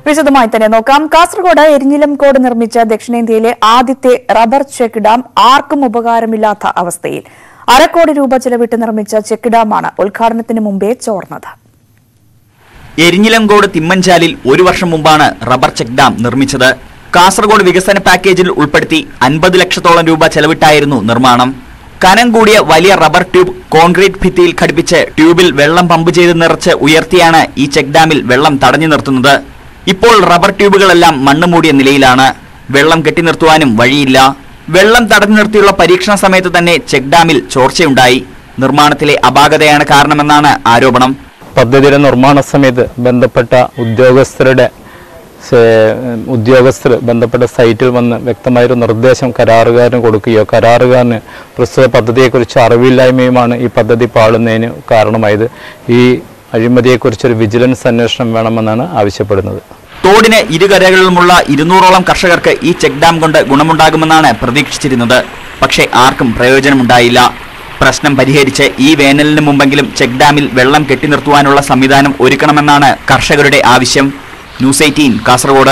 വിശദമായി തന്നെ നോക്കാം കാസർഗോഡ് എരിഞ്ഞിലംകോട് നിർമ്മിച്ച ദക്ഷിണേന്ത്യയിലെ ആദ്യത്തെ റബ്ബർ ചെക്ക് ഡാം ആർക്കും ഉപകാരമില്ലാത്ത അവസ്ഥയിൽ അരക്കോടി രൂപ ചെലവിട്ട് നിർമ്മിച്ച ചെക്ക് ഡാമാണ് ഉദ്ഘാടനത്തിന് മുമ്പേ ചോർന്നത് എരിഞ്ഞിലങ്കോട് തിമ്മഞ്ചാലിൽ ഒരു വർഷം മുമ്പാണ് റബ്ബർ ചെക്ക് ഡാം നിർമ്മിച്ചത് കാസർഗോഡ് വികസന പാക്കേജിൽ ഉൾപ്പെടുത്തി അൻപത് ലക്ഷത്തോളം രൂപ ചെലവിട്ടായിരുന്നു നിർമ്മാണം കനം കൂടിയ വലിയ റബ്ബർ ട്യൂബ് കോൺക്രീറ്റ് ഭിത്തിയിൽ ഘടിപ്പിച്ച് ട്യൂബിൽ വെള്ളം പമ്പ് ചെയ്ത് നിറച്ച് ഉയർത്തിയാണ് ഈ ചെക്ക് ഡാമിൽ വെള്ളം തടഞ്ഞു നിർത്തുന്നത് ഇപ്പോൾ റബ്ബർ ട്യൂബുകളെല്ലാം മണ്ണ് മൂടിയ നിലയിലാണ് വെള്ളം കെട്ടി നിർത്തുവാനും വഴിയില്ല വെള്ളം തടഞ്ഞു നിർത്തിയുള്ള പരീക്ഷണ സമയത്ത് തന്നെ ചെക്ക് ഡാമിൽ ചോർച്ചയുണ്ടായി നിർമ്മാണത്തിലെ അപാകതയാണ് കാരണമെന്നാണ് ആരോപണം പദ്ധതിയുടെ നിർമ്മാണ സമയത്ത് ബന്ധപ്പെട്ട ഉദ്യോഗസ്ഥരുടെ സേ- ഉദ്യോഗസ്ഥർ ബന്ധപ്പെട്ട സൈറ്റിൽ വന്ന് വ്യക്തമായൊരു നിർദ്ദേശം കരാറുകാരന് കൊടുക്കുകയോ കരാറുകാരന് പ്രസ്തുത പദ്ധതിയെക്കുറിച്ച് അറിവില്ലായ്മയുമാണ് ഈ പദ്ധതി പാളുന്നതിന് കാരണമായത് ഈ അഴിമതിയെക്കുറിച്ചൊരു വിജിലൻസ് അന്വേഷണം വേണമെന്നാണ് ആവശ്യപ്പെടുന്നത് തോടിന് ഇരുകരകളിലുമുള്ള ഇരുന്നൂറോളം കർഷകർക്ക് ഈ ചെക്ക് ഡാം കൊണ്ട് ഗുണമുണ്ടാകുമെന്നാണ് പ്രതീക്ഷിച്ചിരുന്നത് പക്ഷേ ആർക്കും പ്രയോജനമുണ്ടായില്ല പ്രശ്നം പരിഹരിച്ച് ഈ വേനലിന് മുമ്പെങ്കിലും ചെക്ക് ഡാമിൽ വെള്ളം കെട്ടി നിർത്തുവാനുള്ള സംവിധാനം ഒരുക്കണമെന്നാണ് കർഷകരുടെ ആവശ്യം ന്യൂസ് എയ്റ്റീൻ കാസർഗോഡ്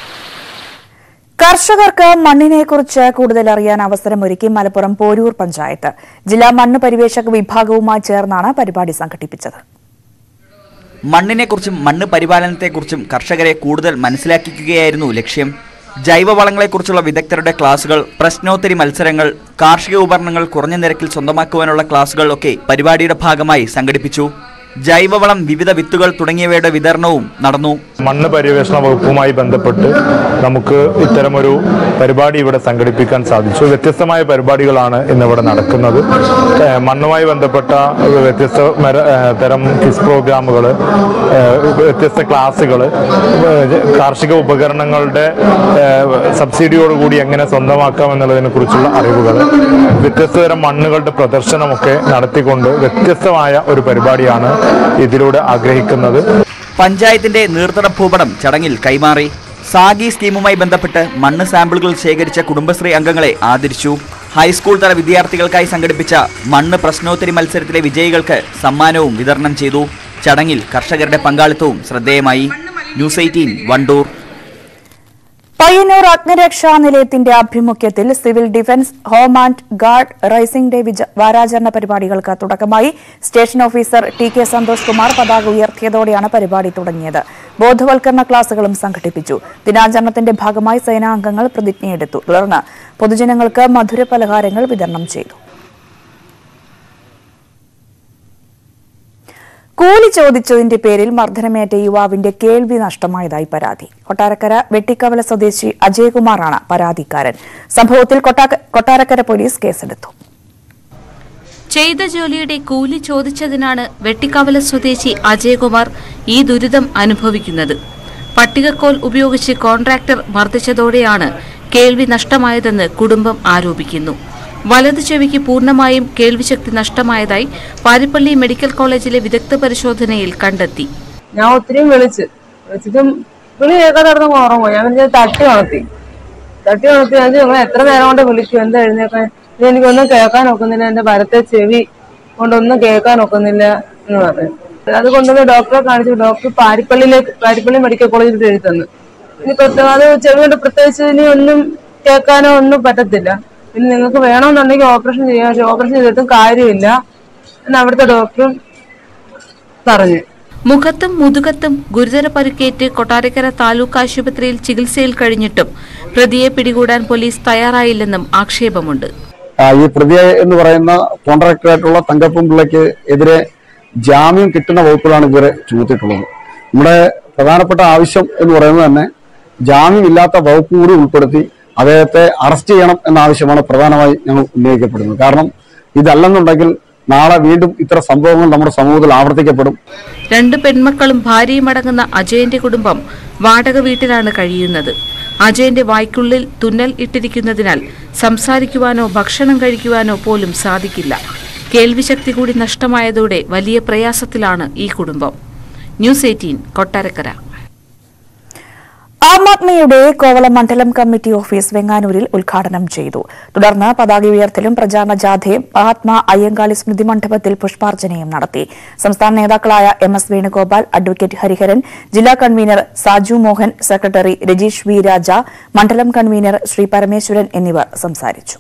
കർഷകർക്ക് മണ്ണിനെക്കുറിച്ച് കൂടുതൽ അറിയാൻ അവസരമൊരുക്കി മലപ്പുറം പോരൂർ പഞ്ചായത്ത് ജില്ലാ മണ്ണ് പരിവേഷക വിഭാഗവുമായി ചേർന്നാണ് പരിപാടി സംഘടിപ്പിച്ചത് മണ്ണിനെക്കുറിച്ചും മണ്ണ് പരിപാലനത്തെക്കുറിച്ചും കർഷകരെ കൂടുതൽ മനസ്സിലാക്കിക്കുകയായിരുന്നു ലക്ഷ്യം ജൈവവളങ്ങളെക്കുറിച്ചുള്ള വിദഗ്ധരുടെ ക്ലാസുകൾ പ്രശ്നോത്തരി മത്സരങ്ങൾ കാർഷിക ഉപകരണങ്ങൾ കുറഞ്ഞ നിരക്കിൽ സ്വന്തമാക്കുവാനുള്ള ക്ലാസുകൾ ഒക്കെ പരിപാടിയുടെ ഭാഗമായി സംഘടിപ്പിച്ചു ജൈവവളം വിവിധ വിത്തുകൾ തുടങ്ങിയവയുടെ വിതരണവും നടന്നു മണ്ണ് പര്യവേഷണ വകുപ്പുമായി ബന്ധപ്പെട്ട് നമുക്ക് ഇത്തരമൊരു പരിപാടി ഇവിടെ സംഘടിപ്പിക്കാൻ സാധിച്ചു വ്യത്യസ്തമായ പരിപാടികളാണ് ഇന്നിവിടെ നടക്കുന്നത് ഏഹ് മണ്ണുമായി ബന്ധപ്പെട്ട വ്യത്യസ്ത മര- ഏഹ് തരം ക്വിസ് പ്രോഗ്രാമുകൾ വ്യത്യസ്ത ക്ലാസ്സുകൾ കാർഷിക ഉപകരണങ്ങളുടെ ഏഹ് സബ്സിഡിയോടുകൂടി എങ്ങനെ സ്വന്തമാക്കാം എന്നുള്ളതിനെ കുറിച്ചുള്ള അറിവുകൾ വ്യത്യസ്ത തരം മണ്ണുകളുടെ പ്രദർശനമൊക്കെ നടത്തിക്കൊണ്ട് വ്യത്യസ്തമായ ഒരു പരിപാടിയാണ് ഇതിലൂടെ ആഗ്രഹിക്കുന്നത് പഞ്ചായത്തിന്റെ നീർത്തട ഭൂപടം ചടങ്ങിൽ കൈമാറി സാഗി സ്കീമുമായി ബന്ധപ്പെട്ട് മണ്ണ് സാമ്പിളുകൾ ശേഖരിച്ച കുടുംബശ്രീ അംഗങ്ങളെ ആദരിച്ചു ഹൈസ്കൂൾ തല വിദ്യാർത്ഥികൾക്കായി സംഘടിപ്പിച്ച മണ്ണ് പ്രശ്നോത്തരി മത്സരത്തിലെ വിജയികൾക്ക് സമ്മാനവും വിതരണം ചെയ്തു ചടങ്ങിൽ കർഷകരുടെ പങ്കാളിത്തവും ശ്രദ്ധേയമായി ന്യൂസ് എയ്റ്റീൻ വണ്ടൂർ പയ്യന്നൂർ അഗ്നിരക്ഷാ നിലയത്തിന്റെ ആഭിമുഖ്യത്തിൽ civil defence home and guard raising day വിജ- വാരാചരണ പരിപാടികൾക്ക് തുടക്കമായി station officer T K Santhosh Kumar പതാക ഉയർത്തിയതോടെയാണ് പരിപാടി തുടങ്ങിയത് ബോധവൽക്കരണ ക്ലാസുകളും സംഘടിപ്പിച്ചു ദിനാചരണത്തിന്റെ ഭാഗമായി സേനാംഗങ്ങൾ പ്രതിജ്ഞയെടുത്തു തുടർന്ന് പൊതുജനങ്ങൾക്ക് മധുര പലഹാരങ്ങൾ വിതരണം ചെയ്തു കൂലി ചോദിച്ചതിന്റെ പേരിൽ മർദ്ദനമേറ്റ യുവാവിന്റെ കേൾവി നഷ്ടമായതായി പരാതി കൊട്ടാരക്കര വെട്ടിക്കവല സ്വദേശി അജയകുമാറാണ് പരാതിക്കാരൻ സംഭവത്തിൽ കൊട്ടാക്ക- കൊട്ടാരക്കര പോലീസ് കേസെടുത്തു ചെയ്ത ജോലിയുടെ കൂലി ചോദിച്ചതിനാണ് വെട്ടിക്കവല സ്വദേശി അജയകുമാർ ഈ ദുരിതം അനുഭവിക്കുന്നത് പട്ടികക്കോൽ ഉപയോഗിച്ച് കോൺട്രാക്ടർ മർദ്ദിച്ചതോടെയാണ് കേൾവി നഷ്ടമായതെന്ന് കുടുംബം ആരോപിക്കുന്നു വലതു ചെവിക്ക് പൂർണ്ണമായും കേൾവിശക്തി നഷ്ടമായതായി പാരിപ്പള്ളി മെഡിക്കൽ കോളേജിലെ വിദഗ്ധ പരിശോധനയിൽ കണ്ടെത്തി ഞാൻ ഒത്തിരിയും വിളിച്ച് വിളിച്ചിട്ടും വിളി കേൾക്കാതെ കിടന്ന് ഉറങ്ങുമോ ഞാൻ പിന്നെ തട്ടി ഉണർത്തി തട്ടി ഉണർത്തി ഞാൻ നിങ്ങൾ എത്ര നേരം കൊണ്ട് വിളിക്കും എന്താ എഴുന്നേക്കാൻ ഇത് എനിക്കൊന്നും കേൾക്കാൻ ഒക്കുന്നില്ല എന്റെ വരത്തെ ചെവി കൊണ്ടൊന്നും കേൾക്കാൻ ഒക്കുന്നില്ല എന്ന് പറഞ്ഞു അത് കൊണ്ടുവന്ന് ഡോക്ടറെ കാണിച്ചു ഡോക്ടർ പാരിപ്പള്ളിയിലേക്ക് പാരിപ്പള്ളി മെഡിക്കൽ കോളേജിൽ എഴുതി തന്നു ഇനി പ്രത്യേക അത് ചെവി കൊണ്ട് പ്രത്യേകിച്ച് ഇനി ഒന്നും കേൾക്കാനോ ഒന്നും പറ്റത്തില്ല പിന്നെ നിങ്ങൾക്ക് വേണമെന്നുണ്ടെങ്കിൽ ഓപ്പറേഷൻ ചെയ്യാം പക്ഷെ ഓപ്പറേഷൻ ചെയ്തിട്ടും കാര്യമില്ല എന്ന് അവിടുത്തെ ഡോക്ടറും പറഞ്ഞു മുഖത്തും മുതുകത്തും ഗുരുതര പരിക്കേറ്റ് കൊട്ടാരക്കര താലൂക്ക് ആശുപത്രിയിൽ ചികിത്സയിൽ കഴിഞ്ഞിട്ടും പ്രതിയെ പിടികൂടാൻ പോലീസ് തയ്യാറായില്ലെന്നും ആക്ഷേപമുണ്ട് ആ, ഈ പ്രതിയെ എന്ന് പറയുന്ന കോൺട്രാക്ടറായിട്ടുള്ള തങ്കപ്പൻ പിള്ളയ്ക്ക് എതിരെ ജാമ്യം കിട്ടുന്ന വകുപ്പുകളാണ് ഇതുവരെ ചുമത്തിയിട്ടുള്ളത് നമ്മുടെ പ്രധാനപ്പെട്ട ആവശ്യം എന്ന് പറയുന്നത് തന്നെ ജാമ്യമില്ലാത്ത വകുപ്പ് കൂടി ഉൾപ്പെടുത്തി അദ്ദേഹത്തെ അറസ്റ്റ് ചെയ്യണം എന്ന ആവശ്യമാണ് പ്രധാനമായി ഞങ്ങൾ ഉന്നയിക്കപ്പെടുന്നത് കാരണം ഇതല്ലെന്നുണ്ടെങ്കിൽ നാളെ വീണ്ടും ഇത്തരം സംഭവങ്ങൾ നമ്മുടെ സമൂഹത്തിൽ ആവർത്തിക്കപ്പെടും രണ്ട് പെൺമക്കളും ഭാര്യയും അടങ്ങുന്ന അജയന്റെ കുടുംബം വാടക വീട്ടിലാണ് കഴിയുന്നത് അജയന്റെ വായ്ക്കുള്ളിൽ തുന്നൽ ഇട്ടിരിക്കുന്നതിനാൽ സംസാരിക്കുവാനോ ഭക്ഷണം കഴിക്കുവാനോ പോലും സാധിക്കില്ല കേൾവിശക്തി കൂടി നഷ്ടമായതോടെ വലിയ പ്രയാസത്തിലാണ് ഈ കുടുംബം ന്യൂസ് എയ്റ്റീൻ കൊട്ടാരക്കര ആം ആദ്മിയുടെ കോവളം മണ്ഡലം കമ്മിറ്റി ഓഫീസ് വെങ്ങാനൂരിൽ ഉദ്ഘാടനം ചെയ്തു തുടർന്ന് പതാക ഉയർത്തലും പ്രചാരണ ജാഥയും മഹാത്മാ അയ്യങ്കാളി സ്മൃതി മണ്ഡപത്തിൽ പുഷ്പാർച്ചനയും നടത്തി സംസ്ഥാന നേതാക്കളായ M S Venugopal advocate Hariharan ജില്ലാ convener Saju Mohan secretary Rajeesh V Raja മണ്ഡലം കൺവീനർ ശ്രീ പരമേശ്വരൻ എന്നിവർ സംസാരിച്ചു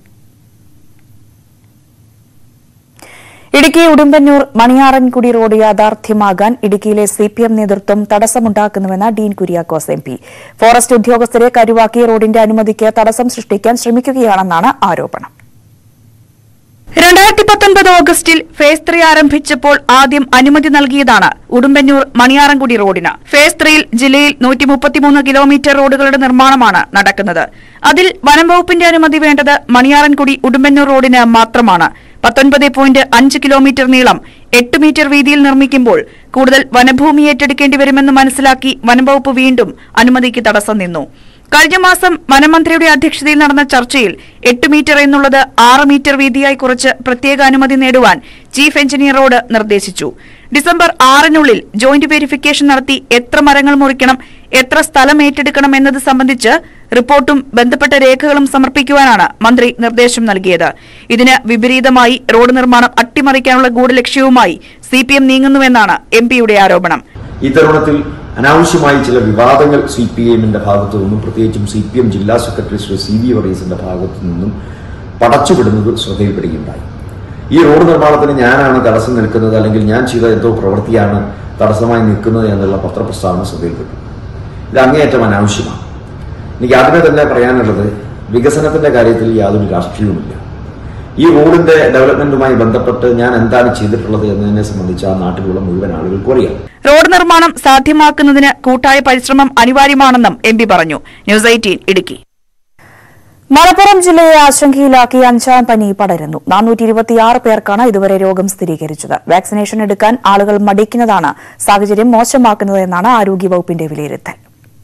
ഇടുക്കി ഉടുമ്പന്നൂർ മണിയാറൻകുടി റോഡ് യാഥാർത്ഥ്യമാകാൻ ഇടുക്കിയിലെ സിപിഎം നേതൃത്വം തടസ്സമുണ്ടാക്കുന്നുവെന്ന് Dean Kuriakose M P forest ഉദ്യോഗസ്ഥരെ കരുവാക്കി റോഡിന്റെ അനുമതിക്ക് തടസ്സം സൃഷ്ടിക്കാൻ ശ്രമിക്കുകയാണെന്നാണ് ആരോപണം രണ്ടായിരത്തി പത്തൊൻപത് ഓഗസ്റ്റിൽ ഫേസ് ത്രീ ആരംഭിച്ചപ്പോൾ ആദ്യം അനുമതി നൽകിയതാണ് ഉടുമ്പന്നൂർ മണിയാറൻകുടി റോഡിന് ഫേസ് ത്രീയിൽ ജില്ലയിൽ നൂറ്റി മുപ്പത്തിമൂന്ന് കിലോമീറ്റർ റോഡുകളുടെ നിർമ്മാണമാണ് നടക്കുന്നത് അതിൽ വനം വകുപ്പിന്റെ അനുമതി വേണ്ടത് മണിയാറൻകുടി ഉടുമ്പന്നൂർ റോഡിന് മാത്രമാണ് പത്തൊൻപത് പോയിന്റ് അഞ്ച് കിലോമീറ്റർ നീളം എട്ട് മീറ്റർ വീതിയിൽ നിർമ്മിക്കുമ്പോൾ കൂടുതൽ വനഭൂമി ഏറ്റെടുക്കേണ്ടി വരുമെന്ന് മനസ്സിലാക്കി വനംവകുപ്പ് വീണ്ടും അനുമതിക്ക് തടസ്സം നിന്നു കഴിഞ്ഞ മാസം വനമന്ത്രിയുടെ അധ്യക്ഷതയിൽ നടന്ന ചർച്ചയിൽ എട്ട് മീറ്റർ എന്നുള്ളത് ആറ് മീറ്റർ വീതിയായി കുറച്ച് പ്രത്യേക അനുമതി നേടുവാൻ ചീഫ് എഞ്ചിനീയറോട് നിർദ്ദേശിച്ചു ഡിസംബർ ആറിനുള്ളിൽ ജോയിന്റ് വെരിഫിക്കേഷൻ നടത്തി എത്ര മരങ്ങൾ മുറിക്കണം എത്ര സ്ഥലം ഏറ്റെടുക്കണം എന്നത് സംബന്ധിച്ച് റിപ്പോർട്ടും ബന്ധപ്പെട്ട രേഖകളും സമർപ്പിക്കുവാനാണ് മന്ത്രി നിർദ്ദേശം നൽകിയത് ഇതിന് വിപരീതമായി റോഡ് നിർമ്മാണം അട്ടിമറിക്കാനുള്ള ഗൂഢലക്ഷ്യവുമായി സിപിഎം നീങ്ങുന്നുവെന്നാണ് എം പിയുടെ ആരോപണം ഈ തരുണത്തിൽ അനാവശ്യമായി ചില വിവാദങ്ങൾ സി പി എമ്മിന്റെ ഭാഗത്തു നിന്നും പ്രത്യേകിച്ചും സി പി എം ജില്ലാ സെക്രട്ടറി ശ്രീ സി വി വർഗീസിന്റെ ഭാഗത്തു നിന്നും പടച്ചുവിടുന്നത് ശ്രദ്ധയിൽപ്പെടുകയുണ്ടായി ഈ റോഡ് നിർമ്മാണത്തിന് ഞാനാണ് തടസ്സം നിൽക്കുന്നത് അല്ലെങ്കിൽ ഞാൻ ചെയ്ത എന്തോ പ്രവൃത്തിയാണ് തടസ്സമായി നിൽക്കുന്നത് എന്നുള്ള പത്രപ്രസ്താവന ശ്രദ്ധയിൽപ്പെട്ടു ഇത് അങ്ങേയറ്റം അനാവശ്യമാണ് എനിക്ക് ആദ്യമേ തന്നെ പറയാനുള്ളത് വികസനത്തിന്റെ കാര്യത്തിൽ യാതൊരു രാഷ്ട്രീയവുമില്ല ഈ റോഡിന്റെ ഡെവലപ്മെന്റുമായി ബന്ധപ്പെട്ട് ഞാൻ എന്താണ് ചെയ്തിട്ടുള്ളത് എന്നതിനെ സംബന്ധിച്ച് ആ നാട്ടിലുള്ള മുഴുവൻ ആളുകൾക്കും അറിയാം റോഡ് നിർമ്മാണം സാധ്യമാക്കുന്നതിന് കൂട്ടായ പരിശ്രമം അനിവാര്യമാണെന്നും എം പി പറഞ്ഞു ന്യൂസ് എയ്റ്റീൻ ഇടുക്കി മലപ്പുറം ജില്ലയെ ആശങ്കയിലാക്കി അഞ്ചാം പനി പടരുന്നു നാനൂറ്റി ഇരുപത്തിയാറ് പേർക്കാണ് ഇതുവരെ രോഗം സ്ഥിരീകരിച്ചത് വാക്സിനേഷൻ എടുക്കാൻ ആളുകൾ മടിക്കുന്നതാണ് സാഹചര്യം മോശമാക്കുന്നതെന്നാണ് ആരോഗ്യവകുപ്പിന്റെ വിലയിരുത്തൽ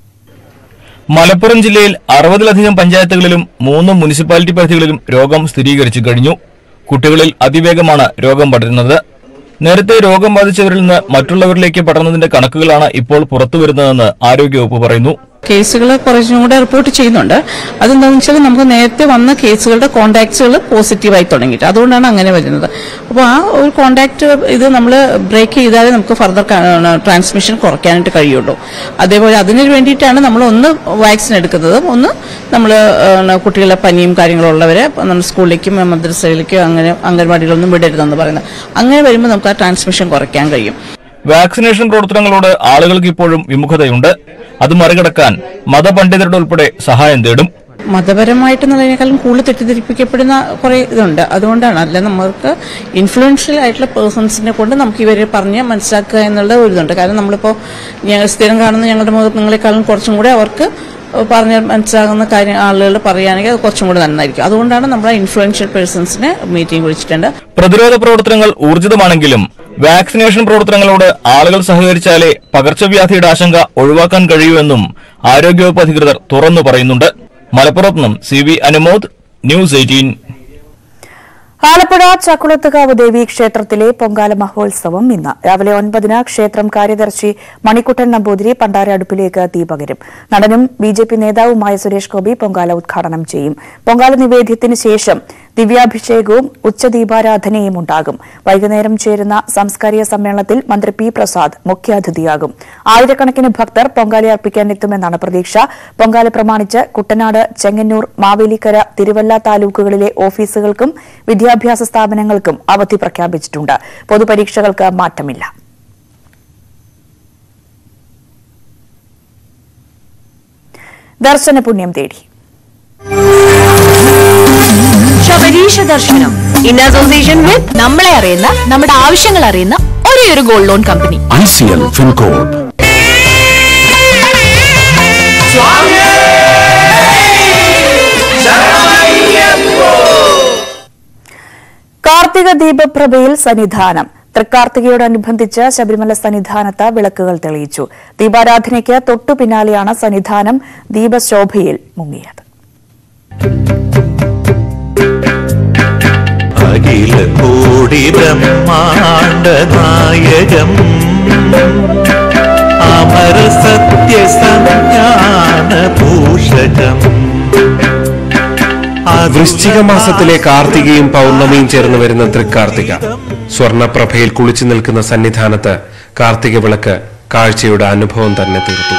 മലപ്പുറം ജില്ലയിൽ അറുപതിലധികം പഞ്ചായത്തുകളിലും മൂന്ന് മുനിസിപ്പാലിറ്റി പരിധികളിലും രോഗം സ്ഥിരീകരിച്ചു കഴിഞ്ഞു കുട്ടികളിൽ അതിവേഗമാണ് രോഗം പടരുന്നത് നേരത്തെ രോഗം ബാധിച്ചവരിൽ നിന്ന് മറ്റുള്ളവരിലേക്ക് പടർന്നതിന്റെ കണക്കുകളാണ് ഇപ്പോൾ പുറത്തുവരുന്നതെന്ന് ആരോഗ്യവകുപ്പ് പറയുന്നു കേസുകൾ കുറച്ചും കൂടെ റിപ്പോർട്ട് ചെയ്യുന്നുണ്ട് അതെന്താണെന്ന് വെച്ചാൽ നമുക്ക് നേരത്തെ വന്ന കേസുകളുടെ കോണ്ടാക്ട്സുകൾ പോസിറ്റീവായി തുടങ്ങിയിട്ട് അതുകൊണ്ടാണ് അങ്ങനെ വരുന്നത് അപ്പോൾ ആ ഒരു കോണ്ടാക്ട് ഇത് നമ്മൾ ബ്രേക്ക് ചെയ്താലേ നമുക്ക് ഫർദർ ട്രാൻസ്മിഷൻ കുറയ്ക്കാനായിട്ട് കഴിയുള്ളൂ അതേപോലെ അതിന് വേണ്ടിയിട്ടാണ് നമ്മൾ ഒന്ന് വാക്സിൻ എടുക്കുന്നത് ഒന്ന് നമ്മൾ കുട്ടികളെ പനിയും കാര്യങ്ങളും ഉള്ളവരെ നമ്മൾ സ്കൂളിലേക്കും മദ്രസയിലേക്കും അങ്ങനെ അംഗൻവാടികളൊന്നും വിടരുതെന്ന് പറയുന്നത് അങ്ങനെ വരുമ്പോൾ നമുക്ക് ആ ട്രാൻസ്മിഷൻ കുറയ്ക്കാൻ കഴിയും വാക്സിനേഷൻ പ്രവർത്തനങ്ങളോട് ആളുകൾക്ക് ഇപ്പോഴും വിമുഖതയുണ്ട് അത് മറികടക്കാൻ മതപണ്ഡിതരുടെ ഉൾപ്പെടെ സഹായം തേടും മതപരമായിട്ടെന്നുള്ളതിനേക്കാളും കൂടുതൽ തെറ്റിദ്ധരിപ്പിക്കപ്പെടുന്ന കുറെ ഇതുണ്ട് അതുകൊണ്ടാണ് അല്ല നമുക്ക് ഇൻഫ്ലുവൻഷ്യൽ ആയിട്ടുള്ള പേഴ്സൺസിനെ കൊണ്ട് നമുക്ക് ഇവരെ പറഞ്ഞ് മനസ്സിലാക്കുക എന്നുള്ള ഒരു ഇതുണ്ട് കാരണം നമ്മളിപ്പോൾ ഞങ്ങൾ സ്ഥിരം കാണുന്ന ഞങ്ങളുടെ മുഖങ്ങളെക്കാളും കുറച്ചും കൂടെ അവർക്ക് പറഞ്ഞ് മനസ്സിലാകുന്ന കാര്യം ആളുകൾ പറയുകയാണെങ്കിൽ അത് കുറച്ചും കൂടെ നന്നായിരിക്കും അതുകൊണ്ടാണ് നമ്മൾ ഇൻഫ്ലുവൻഷ്യൽ പേഴ്സൺസിനെ മീറ്റിംഗ് വിളിച്ചിട്ടുണ്ട് പ്രതിരോധ പ്രവർത്തനങ്ങൾ ഊർജിതമാണെങ്കിലും വാക്സിനേഷൻ പ്രവർത്തനങ്ങളോട് ആളുകൾ സഹകരിച്ചാലേ പകർച്ചവ്യാധിയുടെ ആശങ്ക ഒഴിവാക്കാൻ കഴിയൂവെന്നും ആരോഗ്യവകുപ്പ് അധികൃതർ തുറന്നു പറയുന്നുണ്ട് മലപ്പുറത്ത് നിന്നും C V Anumod news eighteen Alappuzha Chakkulathukavu Devi ക്ഷേത്രത്തിലെ പൊങ്കാല മഹോത്സവം ഇന്ന് രാവിലെ ഒൻപതിന് ക്ഷേത്രം കാര്യദർശി മണിക്കുട്ടൻ നമ്പൂതിരി പണ്ടാര അടുപ്പിലേക്ക് തീ പകരും നടനും ബി ജെ പി നേതാവുമായ സുരേഷ് ഗോപി പൊങ്കാല ഉദ്ഘാടനം ചെയ്യും പൊങ്കാല നിവേദ്യത്തിന് ശേഷം ദിവ്യാഭിഷേകവും ഉച്ചദീപാരാധനയും ഉണ്ടാകും വൈകുന്നേരം ചേരുന്ന സാംസ്കാരിക സമ്മേളനത്തിൽ മന്ത്രി പി പ്രസാദ് മുഖ്യാതിഥിയാകും ആയിരക്കണക്കിന് ഭക്തർ പൊങ്കാല അർപ്പിക്കാൻ എത്തുമെന്നാണ് പ്രതീക്ഷ പൊങ്കാല പ്രമാണിച്ച് കുട്ടനാട് ചെങ്ങന്നൂർ മാവേലിക്കര തിരുവല്ല താലൂക്കുകളിലെ ഓഫീസുകൾക്കും വിദ്യാഭ്യാസ സ്ഥാപനങ്ങൾക്കും അവധി പ്രഖ്യാപിച്ചിട്ടുണ്ട് പൊതുപരീക്ഷകൾക്ക് മാറ്റമില്ല ദർശന പുണ്യം തേടി ശബരീഷ ദർശനം ഇൻ അസോസിയേഷൻ വിത്ത് നമ്മളെ അറിയുന്ന നമ്മുടെ ആവശ്യങ്ങൾ അറിയുന്ന ഒരേ ഒരു gold loan company I C L Fincorp Karthika ദീപപ്രഭയിൽ സന്നിധാനം തൃക്കാർത്തികയോടനുബന്ധിച്ച് ശബരിമല സന്നിധാനത്ത് വിളക്കുകൾ തെളിയിച്ചു ദീപാരാധനയ്ക്ക് തൊട്ടു പിന്നാലെയാണ് സന്നിധാനം ദീപശോഭയിൽ മുങ്ങിയത് അഖില കോടി ബ്രഹ്മാണ്ട നായകം അമര സത്യ സംജ്ഞാ വൃശ്ചിക മാസത്തിലെ കാർത്തികയും പൗർണമിയും ചേർന്ന് വരുന്ന തൃക്കാർത്തിക സ്വർണപ്രഭയിൽ കുളിച്ചു നിൽക്കുന്ന സന്നിധാനത്ത് കാർത്തിക വിളക്ക് കാഴ്ചയുടെ അനുഭവം തന്നെ തീർത്തു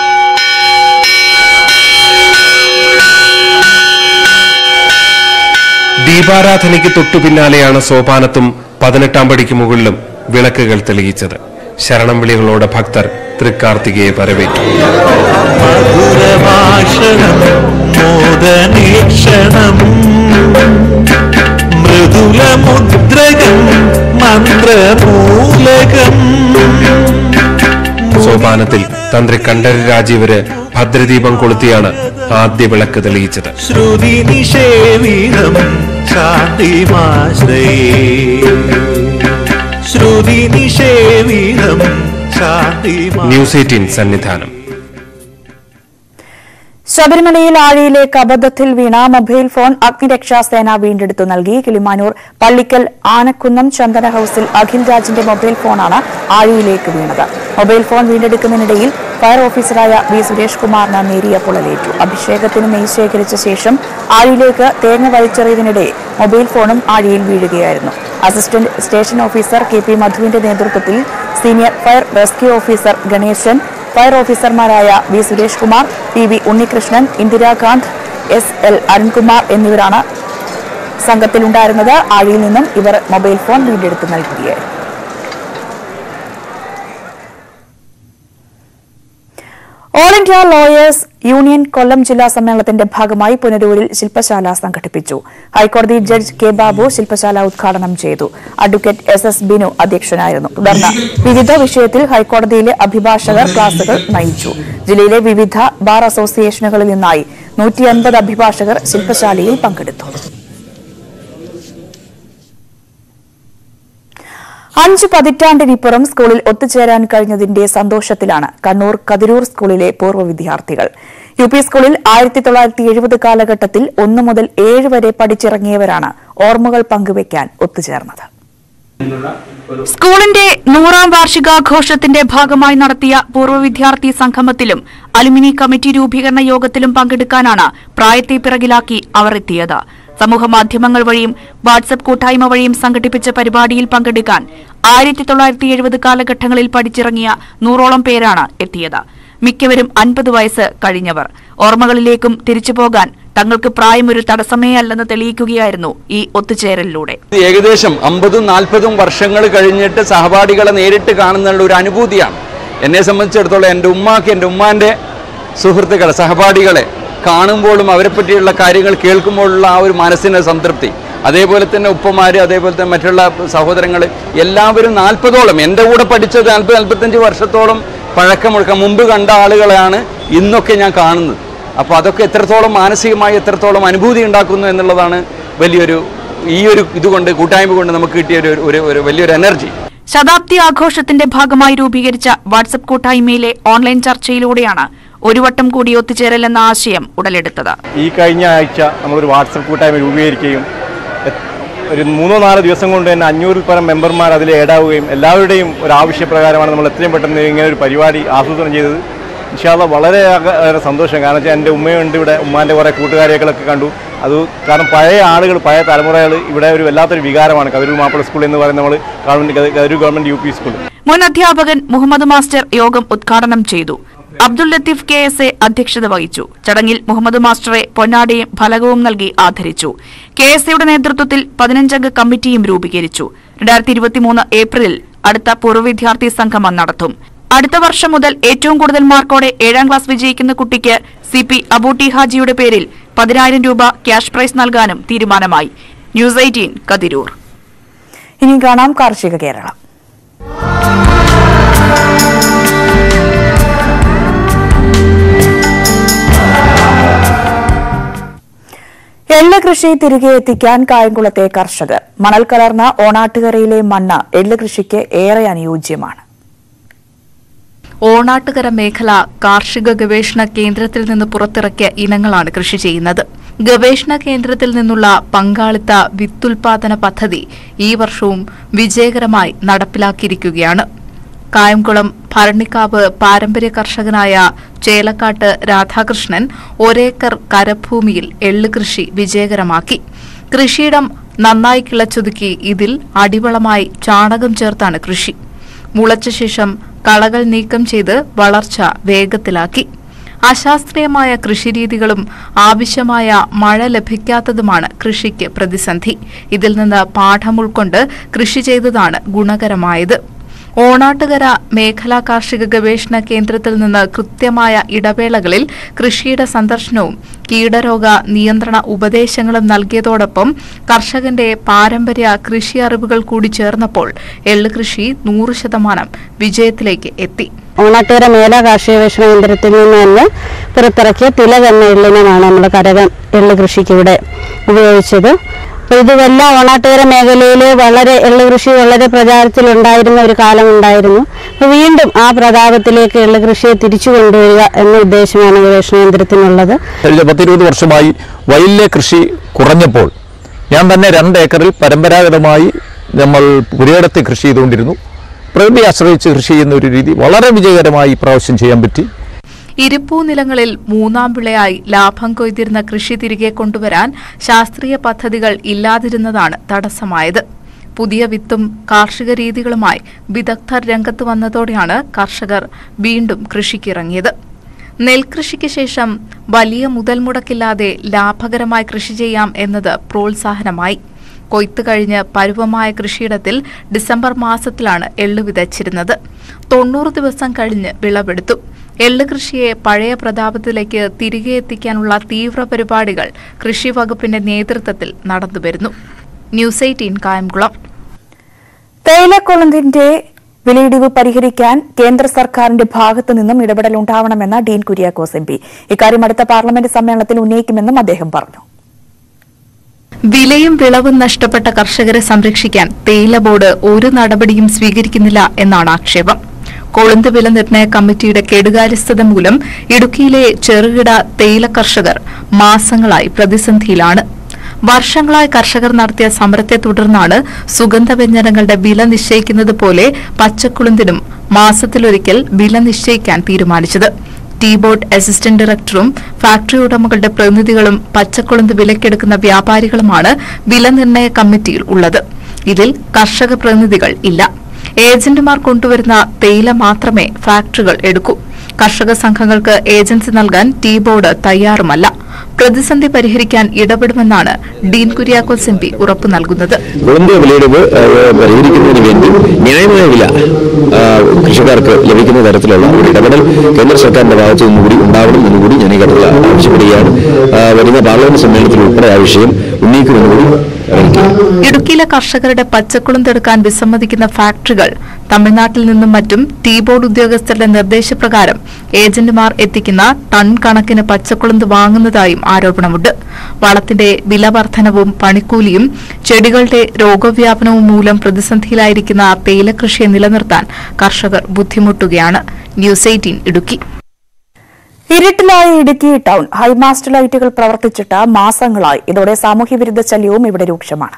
ദീപാരാധനയ്ക്ക് തൊട്ടു പിന്നാലെയാണ് സോപാനത്തും പതിനെട്ടാം പടിക്ക് മുകളിലും വിളക്കുകൾ തെളിയിച്ചത് ശരണം വിളികളോടെ ഭക്തർ തൃക്കാർത്തികയെ വരവേറ്റു മധുരഭാഷണം മോദനീക്ഷണം മൃദുലമുദ്രകം മന്ത്രമൂലകം സോപാനത്തിൽ തന്ത്രി കണ്ഠര രാജീവര് ഭദ്രദീപം കൊളുത്തിയാണ് ആദ്യ വിളക്ക് തെളിയിച്ചത് ശ്രുതി നിഷേവിതം ശാന്തിമാശ്രയേ ശ്രുതി നിഷേവിതം ശാന്തിമാ ന്യൂസ് എയ്റ്റീൻ സന്നിധാനം ശബരിമലയിൽ ആഴിയിലേക്ക് അബദ്ധത്തിൽ വീണ മൊബൈൽ ഫോൺ അഗ്നിരക്ഷാസേന വീണ്ടെടുത്തു നൽകി കിളിമാനൂർ പള്ളിക്കൽ ആനക്കുന്നം ചന്ദന ഹൌസിൽ അഖിൽ രാജിന്റെ മൊബൈൽ ഫോണാണ് ആഴിയിലേക്ക് വീണത് മൊബൈൽ ഫോൺ വീണ്ടെടുക്കുന്നതിനിടയിൽ ഫയർ ഓഫീസറായ വി സുരേഷ് കുമാറിന് നേരിയ പൊള്ളലേറ്റു അഭിഷേകത്തിന് നെയ് ശേഖരിച്ച ശേഷം ആഴിയിലേക്ക് തേങ്ങ വലിച്ചെറിയതിനിടെ മൊബൈൽ ഫോണും ആഴിയിൽ വീഴുകയായിരുന്നു assistant station officer K P മധുവിന്റെ നേതൃത്വത്തിൽ senior fire rescue officer Ganesan fire ഓഫീസർമാരായ V Suresh Kumar P V Unnikrishnan Indirakanth S L Arunkumar എന്നിവരാണ് സംഘത്തിലുണ്ടായിരുന്നത് ആഴിയിൽ നിന്നും ഇവർ മൊബൈൽ ഫോൺ വീണ്ടെടുത്ത് നൽകുകയായിരുന്നു all India lawyers union Kollam ജില്ലാ സമ്മേളനത്തിന്റെ ഭാഗമായി പുനരൂരിൽ ശില്പശാല സംഘടിപ്പിച്ചു ഹൈക്കോടതി ജഡ്ജ് കെ ബാബു ശില്പശാല ഉദ്ഘാടനം ചെയ്തു അഡ്വക്കേറ്റ് എസ് എസ് ബിനു അധ്യക്ഷനായിരുന്നു തുടർന്ന് വിവിധ വിഷയത്തിൽ ഹൈക്കോടതിയിലെ അഭിഭാഷകർ ക്ലാസുകൾ നയിച്ചു ജില്ലയിലെ വിവിധ ബാർ അസോസിയേഷനുകളിൽ നിന്നായി നൂറ്റി അൻപത് അഭിഭാഷകർ ശില്പശാലയിൽ പങ്കെടുത്തു അഞ്ച് പതിറ്റാണ്ടിനിപ്പുറം സ്കൂളിൽ ഒത്തുചേരാൻ കഴിഞ്ഞതിന്റെ സന്തോഷത്തിലാണ് കണ്ണൂർ കതിരൂർ സ്കൂളിലെ പൂർവ്വ വിദ്യാർത്ഥികൾ യു പി സ്കൂളിൽ ആയിരത്തി തൊള്ളായിരത്തി എഴുപത് കാലഘട്ടത്തിൽ ഒന്നു മുതൽ ഏഴ് വരെ പഠിച്ചിറങ്ങിയവരാണ് ഓർമ്മകൾ പങ്കുവയ്ക്കാൻ ഒത്തുചേർന്നത് സ്കൂളിന്റെ നൂറാം വാർഷികാഘോഷത്തിന്റെ ഭാഗമായി നടത്തിയ പൂർവ്വ വിദ്യാർത്ഥി സംഗമത്തിലും അലുമിനി കമ്മിറ്റി രൂപീകരണ യോഗത്തിലും പങ്കെടുക്കാനാണ് പ്രായത്തെ പിറകിലാക്കി അവർ എത്തിയത് സമൂഹമാധ്യമങ്ങൾ വഴിയും വാട്സപ്പ് കൂട്ടായ്മ വഴിയും സംഘടിപ്പിച്ച പരിപാടിയിൽ പങ്കെടുക്കാൻ ആയിരത്തി തൊള്ളായിരത്തി എഴുപത് കാലഘട്ടങ്ങളിൽ പഠിച്ചിറങ്ങിയ നൂറോളം പേരാണ് എത്തിയത് മിക്കവരും അൻപത് വയസ്സ് കഴിഞ്ഞവർ ഓർമ്മകളിലേക്കും തിരിച്ചുപോകാൻ തങ്ങൾക്ക് പ്രായം ഒരു തടസ്സമേ അല്ലെന്ന് തെളിയിക്കുകയായിരുന്നു ഈ ഒത്തുചേരലിലൂടെ ഏകദേശം അമ്പതും നാൽപ്പതും വർഷങ്ങൾ കഴിഞ്ഞിട്ട് സഹപാഠികളെ നേരിട്ട് കാണുന്നുള്ള ഒരു അനുഭൂതിയാണ് എന്നെ സംബന്ധിച്ചിടത്തോളം എൻ്റെ ഉമ്മാക്ക് എൻ്റെ ഉമ്മാൻ്റെ സുഹൃത്തുക്കളെ സഹപാഠികളെ കാണുമ്പോഴും അവരെ പറ്റിയുള്ള കാര്യങ്ങൾ കേൾക്കുമ്പോഴുള്ള ആ ഒരു മനസ്സിന് സംതൃപ്തി അതേപോലെ തന്നെ ഉപ്പമാർ അതേപോലെ തന്നെ മറ്റുള്ള സഹോദരങ്ങൾ എല്ലാവരും നാൽപ്പതോളം എൻ്റെ കൂടെ പഠിച്ചത് നാൽപ്പത് നാൽപ്പത്തഞ്ച് വർഷത്തോളം പഴക്കമുഴക്കം മുമ്പ് കണ്ട ആളുകളെയാണ് ഇന്നൊക്കെ ഞാൻ കാണുന്നത് അപ്പോൾ അതൊക്കെ എത്രത്തോളം മാനസികമായി എത്രത്തോളം അനുഭൂതി ഉണ്ടാക്കുന്നു എന്നുള്ളതാണ് വലിയൊരു ഈ ഒരു ഇതുകൊണ്ട് കൂട്ടായ്മ കൊണ്ട് നമുക്ക് കിട്ടിയ ഒരു ഒരു ഒരു വലിയൊരു എനർജി ശതാബ്ദി ആഘോഷത്തിന്റെ ഭാഗമായി രൂപീകരിച്ച വാട്സപ്പ് കൂട്ടായ്മയിലെ ഓൺലൈൻ ചർച്ചയിലൂടെയാണ് ഒരു വട്ടം കൂടി ഒത്തുചേരൽ എന്ന ആശയം ഉടലെടുത്തത് ഈ കഴിഞ്ഞ ആഴ്ച നമ്മളൊരു വാട്സപ്പ് കൂട്ടായ്മ രൂപീകരിക്കുകയും എ- ഒരു മൂന്നോ നാലോ ദിവസം കൊണ്ട് തന്നെ അഞ്ഞൂറിൽ പരം മെമ്പർമാർ അതിൽ ഏടാവുകയും എല്ലാവരുടെയും ഒരു ആവശ്യപ്രകാരമാണ് നമ്മൾ എത്രയും പെട്ടെന്ന് ഇങ്ങനെ ഒരു പരിപാടി ആസൂത്രണം ചെയ്തത് ഇൻഷാല്ല വളരെ അക- ഏറെ സന്തോഷം കാരണം വെച്ചാൽ എൻ്റെ ഉമ്മയുണ്ട് ഇവിടെ ഉമ്മാൻ്റെ കുറേ കൂട്ടുകാരികളൊക്കെ കണ്ടു അത് കാരണം പഴയ ആളുകൾ പഴയ തലമുറകൾ ഇവിടെ ഒരു വല്ലാത്തൊരു വികാരമാണ് കതിരൂർ മാപ്പിള സ്കൂൾ എന്ന് പറയുന്ന നമ്മൾ government Kathiroor government U P school മുൻ അധ്യാപകൻ മുഹമ്മദ് മാസ്റ്റർ യോഗം ഉദ്ഘാടനം ചെയ്തു Abdul Latheef K S A അധ്യക്ഷത വഹിച്ചു ചടങ്ങിൽ മുഹമ്മദ് മാസ്റ്ററെ പൊന്നാടയും ഫലകവും നൽകി ആദരിച്ചു കെ എസ് എയുടെ നേതൃത്വത്തിൽ പതിനഞ്ചംഗ കമ്മിറ്റിയും രൂപീകരിച്ചു രണ്ടായിരത്തി ഇരുപത്തിമൂന്ന് ഏപ്രിലിൽ അടുത്ത പൂർവ്വ വിദ്യാർത്ഥി സംഗമം നടത്തും അടുത്ത വർഷം മുതൽ ഏറ്റവും കൂടുതൽ മാർക്കോടെ ഏഴാം ക്ലാസ് വിജയിക്കുന്ന കുട്ടിക്ക് സി പി അബൂട്ടി ഹാജിയുടെ പേരിൽ പതിനായിരം രൂപ ക്യാഷ് പ്രൈസ് നൽകാനും തീരുമാനമായി ന്യൂസ് എയ്റ്റീൻ കതിരൂർ ഇനി കാണാം കാർഷിക കേരളം എള്ള് കൃഷി തിരികെ എത്തിക്കാൻ കായംകുളത്തെ കർഷകർ മണൽ കലർന്ന ഓണാട്ടുകരയിലെ മണ്ണ് എള്ള് കൃഷിക്ക് ഏറെ അനുയോജ്യമാണ് ഓണാട്ടുകര മേഖല കാർഷിക ഗവേഷണ കേന്ദ്രത്തിൽ നിന്ന് പുറത്തിറക്കിയ ഇനങ്ങളാണ് കൃഷി ചെയ്യുന്നത് ഗവേഷണ കേന്ദ്രത്തിൽ നിന്നുള്ള പങ്കാളിത്ത വിത്തുൽപാദന പദ്ധതി ഈ വർഷവും വിജയകരമായി നടപ്പിലാക്കിയിരിക്കുകയാണ് കായംകുളം ഭരണിക്കാവ് പാരമ്പര്യ കർഷകനായ ചേലക്കാട്ട് രാധാകൃഷ്ണൻ ഒരേക്കർ കരഭൂമിയിൽ എള്ള് കൃഷി വിജയകരമാക്കി കൃഷിയിടം നന്നായി കിളച്ചൊതുക്കി ഇതിൽ അടിവളമായി ചാണകം ചേർത്താണ് കൃഷി മുളച്ച ശേഷം കളകൾ നീക്കം ചെയ്ത് വളർച്ച വേഗത്തിലാക്കി അശാസ്ത്രീയമായ കൃഷിരീതികളും ആവശ്യമായ മഴ ലഭിക്കാത്തതുമാണ് കൃഷിക്ക് പ്രതിസന്ധി ഇതിൽ നിന്ന് പാഠം ഉൾക്കൊണ്ട് കൃഷി ചെയ്തതാണ് ഗുണകരമായത് ഓണാട്ടുകര മേഖലാ കാർഷിക ഗവേഷണ കേന്ദ്രത്തിൽ നിന്ന് കൃത്യമായ ഇടവേളകളിൽ കൃഷിയുടെ സന്ദർശനവും കീടരോഗ നിയന്ത്രണ ഉപദേശങ്ങളും നൽകിയതോടൊപ്പം കർഷകന്റെ പാരമ്പര്യ കൃഷി അറിവുകൾ കൂടി ചേർന്നപ്പോൾ എള്ള് കൃഷി നൂറ് ശതമാനം വിജയത്തിലേക്ക് എത്തി ഓണാട്ടുകര മേല കാർഷിക ഗവേഷണ കേന്ദ്രത്തിൽ നിന്ന് തന്നെ പുറത്തിറക്കിയ തിലക് എന്ന എള്ളിനമാണ് നമ്മൾ കരകൻ എള്ള് കൃഷിക്ക് ഇവിടെ ഉപയോഗിച്ചത് അപ്പോൾ ഇതുമെല്ലാം ഓണാട്ടുകര മേഖലയിൽ വളരെ എള്ള് കൃഷി വളരെ പ്രചാരത്തിലുണ്ടായിരുന്ന ഒരു കാലം ഉണ്ടായിരുന്നു അപ്പോൾ വീണ്ടും ആ പ്രതാപത്തിലേക്ക് എള്ള് കൃഷിയെ തിരിച്ചു കൊണ്ടുവരിക എന്ന ഉദ്ദേശമാണ് ഗവേഷണ കേന്ദ്രത്തിനുള്ളത് കഴിഞ്ഞ പത്തിരുപത് വർഷമായി വയലിലെ കൃഷി കുറഞ്ഞപ്പോൾ ഞാൻ തന്നെ രണ്ട് ഏക്കറിൽ പരമ്പരാഗതമായി നമ്മൾ പുരയിടത്തെ കൃഷി ചെയ്തുകൊണ്ടിരുന്നു പ്രകൃതി ആശ്രയിച്ച് കൃഷി ചെയ്യുന്ന ഒരു രീതി വളരെ വിജയകരമായി ഇപ്രാവശ്യം ചെയ്യാൻ പറ്റി ഇരിപ്പൂ നിലങ്ങളിൽ മൂന്നാം വിളയായി ലാഭം കൊയ്തിരുന്ന കൃഷി തിരികെ കൊണ്ടുവരാൻ ശാസ്ത്രീയ പദ്ധതികൾ ഇല്ലാതിരുന്നതാണ് തടസ്സമായത് പുതിയ വിത്തും കാർഷിക രീതികളുമായി വിദഗ്ധർ രംഗത്ത് വന്നതോടെയാണ് കർഷകർ വീണ്ടും കൃഷിക്കിറങ്ങിയത് നെൽകൃഷിക്ക് ശേഷം വലിയ മുതൽ മുടക്കില്ലാതെ ലാഭകരമായി കൃഷി ചെയ്യാം എന്നത് പ്രോത്സാഹനമായി കൊയ്ത്ത് കഴിഞ്ഞ് പരുവമായ കൃഷിയിടത്തിൽ ഡിസംബർ മാസത്തിലാണ് എള്ള് വിതച്ചിരുന്നത് തൊണ്ണൂറ് ദിവസം കഴിഞ്ഞ് വിളവെടുത്തു എള്ള് കൃഷിയെ പഴയ പ്രതാപത്തിലേക്ക് തിരികെ എത്തിക്കാനുള്ള തീവ്ര പരിപാടികൾ കൃഷി വകുപ്പിന്റെ നേതൃത്വത്തിൽ നടന്നുവരുന്നു ന്യൂസ് എയ്റ്റീൻ കായംകുളം തേയിലക്കൊളുന്തിന്റെ വിലയിടിവ് പരിഹരിക്കാൻ കേന്ദ്ര സർക്കാരിന്റെ ഭാഗത്തു നിന്നും ഇടപെടൽ ഉണ്ടാവണമെന്ന് ഡീൻ കുര്യാക്കോസ് എം പി ഇക്കാര്യം അടുത്ത പാർലമെന്റ് സമ്മേളനത്തിൽ ഉന്നയിക്കുമെന്നും അദ്ദേഹം പറഞ്ഞു വിലയും വിളവും നഷ്ടപ്പെട്ട കർഷകരെ സംരക്ഷിക്കാൻ തേയില ബോർഡ് ഒരു നടപടിയും സ്വീകരിക്കുന്നില്ല എന്നാണ് ആക്ഷേപം കൊളുന്ത് വില നിർണ്ണയ കമ്മിറ്റിയുടെ കെടുകാര്യസ്ഥത മൂലം ഇടുക്കിയിലെ ചെറുകിട തേയില കർഷകർ മാസങ്ങളായി പ്രതിസന്ധിയിലാണ് വർഷങ്ങളായി കർഷകർ നടത്തിയ സമരത്തെ തുടർന്നാണ് സുഗന്ധവ്യഞ്ജനങ്ങളുടെ വില നിശ്ചയിക്കുന്നത് പോലെ പച്ചക്കുളുന്തിനും മാസത്തിലൊരിക്കൽ വില നിശ്ചയിക്കാൻ തീരുമാനിച്ചത് ടീ ബോർഡ് അസിസ്റ്റന്റ് ഡയറക്ടറും ഫാക്ടറി ഉടമകളുടെ പ്രതിനിധികളും പച്ചക്കുളന്ത് വിലക്കെടുക്കുന്ന വ്യാപാരികളുമാണ് വില നിർണ്ണയ കമ്മിറ്റിയിൽ ഉള്ളത് ഇതിൽ കർഷക പ്രതിനിധികൾ ഇല്ല ഏജന്റുമാർ കൊണ്ടുവരുന്ന തേയില മാത്രമേ ഫാക്ടറികൾ എടുക്കൂ കർഷക സംഘങ്ങൾക്ക് ഏജൻസി നൽകാൻ ടീ ബോർഡ് തയ്യാറുമല്ല പ്രതിസന്ധി പരിഹരിക്കാൻ ഇടപെടുമെന്നാണ് ഡീൻ കുര്യാക്കോസ് എം പി ഉറപ്പു നൽകുന്നത് കുളന്തിയ വിലയിടിവ് ഏഹ്, പരിഹരിക്കുന്നതിന് വേണ്ടി ന്യായമായ വില ആ, കൃഷിക്കാർക്ക് ലഭിക്കുന്ന തരത്തിലുള്ള ഒരു ഇടപെടൽ കേന്ദ്ര സർക്കാരിന്റെ ഭാഗത്തു നിന്നുകൂടി ഉണ്ടാവണം എന്നുകൂടി ഞാൻ ഈ ഘട്ടത്തിൽ ആവശ്യപ്പെടുകയാണ് ആ, വരുന്ന പാർലമെന്റ് സമ്മേളനത്തിൽ ഉൾപ്പെടെ ആ വിഷയം ഉന്നയിക്കുമെന്നുകൂടി അറിയിക്കുക ഇടുക്കിയിലെ കർഷകരുടെ പച്ചക്കുളന്തെടുക്കാൻ വിസമ്മതിക്കുന്ന ഫാക്ടറികൾ തമിഴ്നാട്ടിൽ നിന്നും മറ്റും ടീ ബോർഡ് ഉദ്യോഗസ്ഥരുടെ നിർദ്ദേശപ്രകാരം ഏജന്റുമാർ എത്തിക്കുന്ന ടൺ കണക്കിന് പച്ചക്കുളന്ത് വാങ്ങുന്നതായും ആരോപണമുണ്ട് വളത്തിന്റെ വില വർധനവും പണിക്കൂലിയും ചെടികളുടെ രോഗവ്യാപനവും മൂലം പ്രതിസന്ധിയിലായിരിക്കുന്ന തേയില കൃഷിയെ നിലനിർത്താൻ കർഷകർ ബുദ്ധിമുട്ടുകയാണ് ന്യൂസ് എയ്റ്റീൻ ഇടുക്കി ഇരുട്ടിലായ ഇടുക്കി ടൗൺ ഹൈമാസ്റ്റ് ലൈറ്റുകൾ പ്രവർത്തിച്ചിട്ട് മാസങ്ങളായി ഇതോടെ സാമൂഹ്യവിരുദ്ധ ശല്യവും ഇവിടെ രൂക്ഷമാണ്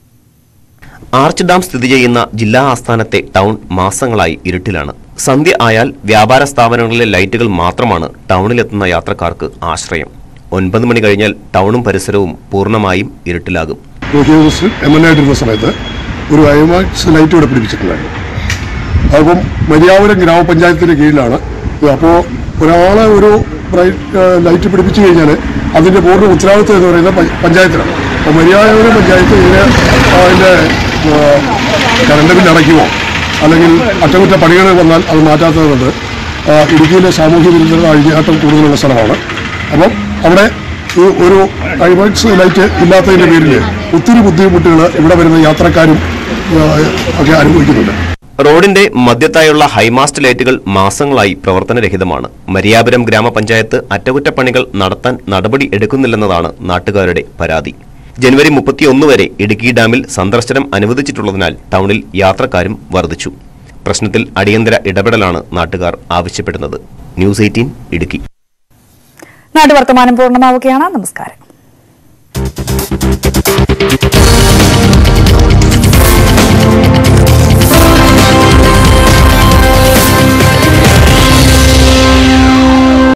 ആർച്ച് ഡാം സ്ഥിതി ചെയ്യുന്ന ജില്ലാ ആസ്ഥാനത്തെ ടൗൺ മാസങ്ങളായി ഇരുട്ടിലാണ് സന്ധ്യ ആയാൽ വ്യാപാര സ്ഥാപനങ്ങളിലെ ലൈറ്റുകൾ മാത്രമാണ് ടൗണിലെത്തുന്ന യാത്രക്കാർക്ക് ആശ്രയം ഒൻപത് മണി കഴിഞ്ഞാൽ ടൗണും പരിസരവും പൂർണ്ണമായും ഇരുട്ടിലാകും ഉദ്യോഗസ്ഥർ എം എൽ എ ആയിട്ടിരുന്ന സമയത്ത് ഒരു ഐമാക്സ് ലൈറ്റ് ഇവിടെ പിടിപ്പിച്ചിട്ടുണ്ടായിരുന്നു അപ്പം മരിയാപുരം ഗ്രാമപഞ്ചായത്തിന്റെ കീഴിലാണ് അപ്പോൾ ഒരാളെ ഒരു ബ്രൈറ്റ് ലൈറ്റ് പിടിപ്പിച്ചു കഴിഞ്ഞാൽ അതിന്റെ പൂർണ്ണ ഉത്തരവാദിത്വം എന്ന് പറയുന്നത് പ- പഞ്ചായത്തിനാണ് അപ്പോൾ മരിയാപുരം പഞ്ചായത്ത് ഇതിന് അതിന്റെ ആ, കറണ്ട് ബില്ല് അടയ്ക്കുമോ അല്ലെങ്കിൽ അറ്റകുറ്റപ്പണികൾ വന്നാൽ അത് മാറ്റാത്തത് കൊണ്ട് ആ, ഇടുക്കിയിലെ സാമൂഹ്യ വിരുദ്ധ അഴിഞ്ഞാട്ടം കൂടുതലുള്ള സ്ഥലമാണ് അപ്പം അവിടെ ഈ ഒരു ഐമാക്സ് ലൈറ്റ് ഇല്ലാത്തതിന്റെ പേരിൽ ഒത്തിരി ബുദ്ധിമുട്ടുകൾ ഇവിടെ വരുന്ന യാത്രക്കാരും ആ, ഒക്കെ അനുഭവിക്കുന്നുണ്ട് റോഡിന്റെ മധ്യത്തായുള്ള ഹൈമാസ്റ്റ് ലൈറ്റുകൾ മാസങ്ങളായി പ്രവർത്തനരഹിതമാണ് മരിയാപുരം ഗ്രാമപഞ്ചായത്ത് അറ്റകുറ്റപ്പണികൾ നടത്താൻ നടപടി എടുക്കുന്നില്ലെന്നതാണ് നാട്ടുകാരുടെ പരാതി ജനുവരി മുപ്പത്തിയൊന്ന് വരെ ഇടുക്കി ഡാമിൽ സന്ദർശനം അനുവദിച്ചിട്ടുള്ളതിനാൽ ടൗണിൽ യാത്രക്കാരും വർദ്ധിച്ചു പ്രശ്നത്തിൽ അടിയന്തര ഇടപെടലാണ് നാട്ടുകാർ ആവശ്യപ്പെടുന്നത് ന്യൂസ് എയ്റ്റീൻ ഇടുക്കി നാട്ടുവർത്തമാനം പൂർണ്ണമാവുകയാണ് നമസ്കാരം